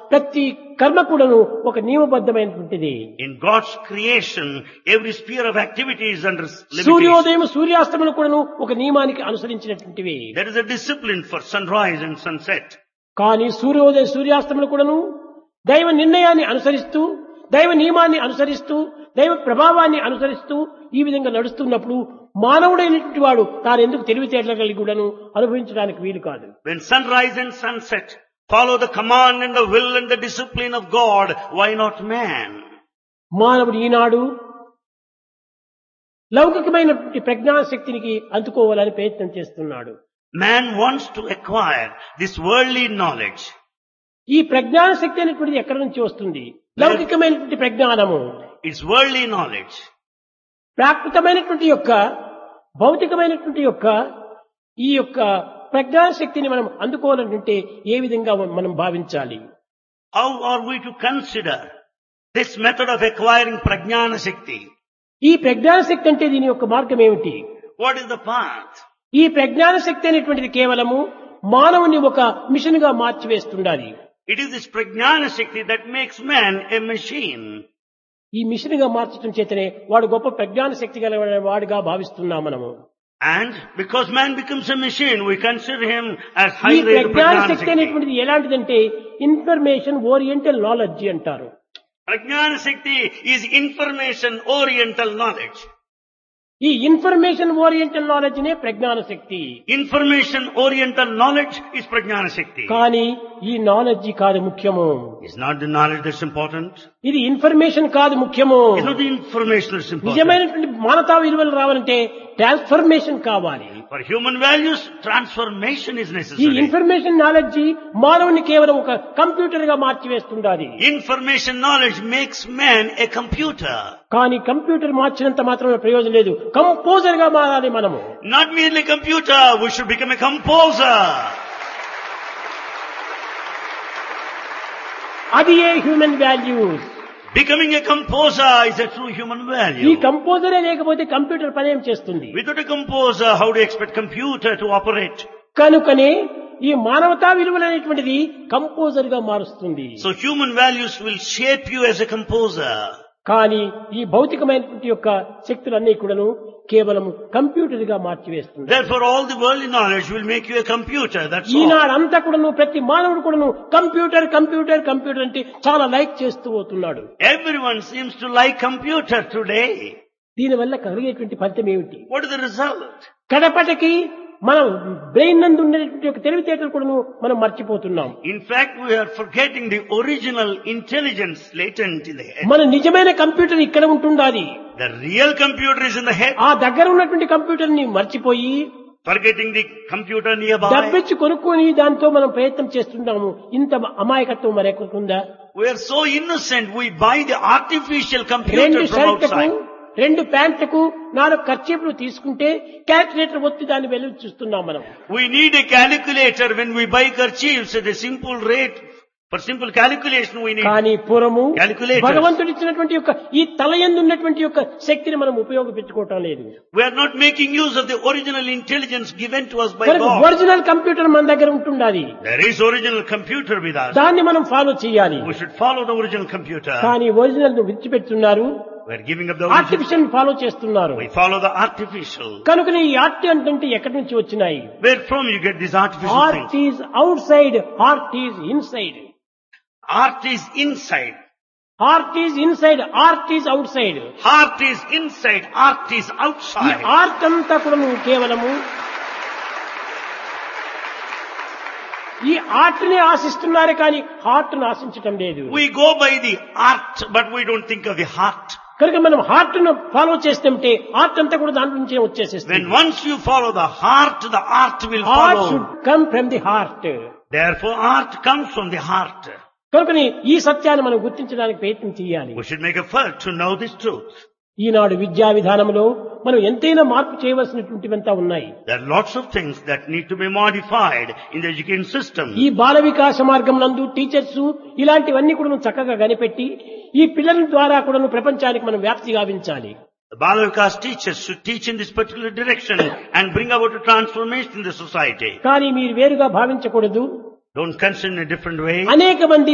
ప్రతి కర్మ కూడాను ఒక నియమబద్ధమైనటువంటిది In God's creation, every sphere of activity is under limitation. సూర్యోదయం సూర్యాస్తమలు కూడాను ఒక నియమానికి అనుసరించినటువంటివి There is a discipline for sunrise and sunset. కానీ సూర్యోదయ సూర్యాస్తములు కూడాను దైవ నిర్ణయాన్ని అనుసరిస్తూ దైవ నియమాన్ని అనుసరిస్తూ దైవ ప్రభావాన్ని అనుసరిస్తూ ఈ విధంగా నడుస్తున్నప్పుడు మానవుడైనటువంటి వాడు తాను ఎందుకు తెలివితేటలు కలిగి కూడాను అనుభవించడానికి వీలు కాదు When sunrise and sunset follow the command and the will and the discipline of God, why not man? మానవుడు ఈనాడు లౌకికమైనటువంటి ప్రజ్ఞాశక్తినికి అందుకోవాలని ప్రయత్నం చేస్తున్నాడు Man wants to acquire this worldly knowledge. ఈ ప్రజ్ఞానశక్తి అనేటువంటిది ఎక్కడి నుంచి వస్తుంది లౌకికమైనటువంటి ప్రజ్ఞానము It's worldly knowledge. ప్రాకృతమైనటువంటి యొక్క భౌతికమైనటువంటి యొక్క ఈ యొక్క ప్రజ్ఞాశక్తిని మనం అందుకోవాలంటే ఏ విధంగా మనం భావించాలి How are we to consider this method of acquiring prajnana shakti? ఈ ప్రజ్ఞానశక్తి అంటే దీని యొక్క మార్గం ఏమిటి What is the path? ఈ ప్రజ్ఞానశక్తి అనేటువంటిది కేవలము మానవుని ఒక మిషన్ గా మార్చివేస్తుండాలి It is this prajnana shakti that makes man a machine. ఈ మిషన్ గా మార్చడం చేతనే వాడు గొప్ప ప్రజ్ఞాన శక్తి గల వాడిగా భావిస్తున్నాం మనము And because man becomes a machine, we consider him as ఈ high grade ప్రజ్ఞాన prajnana శక్తి shakti. అనేటువంటిది ఎలాంటిదంటే ఇన్ఫర్మేషన్ ఓరియంటల్ నాలెడ్జి అంటారు Prajnana shakti is information oriental knowledge. ఈ ఇన్ఫర్మేషన్ ఓరియంటల్ నాలెడ్జ్ నే ప్రజ్ఞాన శక్తి Information oriental knowledge is prajnana shakti. కానీ ఈ knowledge కాదు ముఖ్యము It's not the knowledge that's important. ఇది ఇన్ఫర్మేషన్ కాదు ముఖ్యము It's not the information that's important. నిజమైనటువంటి మానవతా విలువలు రావాలంటే ట్రాన్స్ఫర్మేషన్ కావాలి For human values, transformation is ఈ necessary. ఇన్ఫర్మేషన్ నాలెడ్జి మానవుని కేవలం ఒక కంప్యూటర్ గా మార్చివేస్తుండాలి Information knowledge makes man a computer. కానీ కంప్యూటర్ మార్చినంత మాత్రమే ప్రయోజనం లేదు కంపోజర్ గా మారాలి మనము Not merely computer, we should become a composer. అది ఏ human values Becoming a composer is a true human ఈ value. కంపోజరే లేకపోతే కంప్యూటర్ పని ఏం చేస్తుంది Without a composer, how do you expect computer to operate? కనుకనే ఈ మానవతా విలువలు అనేటువంటిది కంపోజర్ గా మారుస్తుంది So human values will shape you as a composer. కానీ ఈ భౌతికమైనటువంటి యొక్క శక్తులన్నీ కూడాను కేవలం కంప్యూటర్ గా మార్చివేస్తుంది Therefore all the worldly knowledge will make you a computer, that's all. ఈనాడంతా కూడాను ప్రతి మానవుడు కూడాను కంప్యూటర్ కంప్యూటర్ కంప్యూటర్ అంటే చాలా లైక్ చేస్తూ పోతున్నాడు Everyone seems to like computer today. దీనివల్ల కలిగేటువంటి ఫలితం ఏమిటి What is the result? కడపటికి మనం బ్రెయిన్ నందు ఉండేటువంటి యొక్క తెలివితేటలు కూడాను మనం మర్చిపోతున్నాం In fact, we are forgetting the original intelligence latent in the head. మన నిజమైన కంప్యూటర్ ఇక్కడ ఉంటుండాలి The real computer is in the head. ఆ దగ్గర ఉన్నటువంటి కంప్యూటర్ ని మర్చిపోయి Forgetting the computer nearby. డబ్బిచ్చి కొనుక్కొని దాంతో మనం ప్రయత్నం చేస్తున్నాము ఇంత అమాయకత్వం మరెక్కడుందా We are so innocent, we buy the artificial రెండు computer from షర్ట్లకు outside. రెండు ప్యాంట్లకు నాలుగు ఖర్చీపులు తీసుకుంటే క్యాల్కులేటర్ ఒత్తి దాన్ని వెలుగు చూస్తున్నాం మనం We need a calculator when we buy kerchiefs at a simple rate. For simple calculation we need. కానీ పూర్వము Calculators. భగవంతుడు ఇచ్చినటువంటి యొక్క ఈ తలయందు ఉన్నటువంటి యొక్క శక్తిని మనం ఉపయోగపెట్టుకోవటం లేదు We are not making use of the original intelligence given to us by కనుక God. ఒరిజినల్ కంప్యూటర్ మన దగ్గర ఉంటుండాలి There is original computer with us. దాన్ని మనం ఫాలో చేయాలి We should follow the original computer. కానీ ఒరిజినల్ విడిచిపెడుతున్నారు We are giving up the original. Artificial follow చేస్తున్నారు We follow the artificial. కనుక ఈ ఆర్ట్ అంటే ఎక్కడి నుంచి వచ్చినాయి Where from you get these artificial heart things? Is outside heart is inside Art is inside. Heart is inside art is outside Heart is inside. Art is ఈ outside. Art అంతా కూడా నువ్వు కేవలము ఈ art ని ఆశిస్తున్నారు కానీ heart ను ఆశించటం లేదు We go by the art, but we don't think of the heart. కనుక మనం హార్ట్ ను ఫాలో చేస్తుంటే ఆర్ట్ అంతా కూడా దాంట్లో నుంచే వచ్చేసేస్తుంది When once you follow the heart, the art will heart should follow. Come from the heart Therefore, art comes from the heart. కనుకని ఈ సత్యాన్ని మనం గుర్తించడానికి ప్రయత్నం చేయాలి We should make effort to know this truth. ఈనాడు విద్యా విధానంలో మనం ఎంతైనా మార్పు చేయవలసినటువంటివంతా ఉన్నాయి There are lots of things that need to be modified in the education system. ఈ బాల వికాస మార్గం నందు టీచర్స్ ఇలాంటివన్నీ కూడా చక్కగా కనిపెట్టి ఈ పిల్లల ద్వారా కూడా ప్రపంచానికి మనం వ్యాప్తి గావించాలి The Balavikas teachers should teach in this particular direction and bring about a transformation in the society. కానీ మీరు వేరుగా భావించకూడదు Don't consider in a different way. అనేక మంది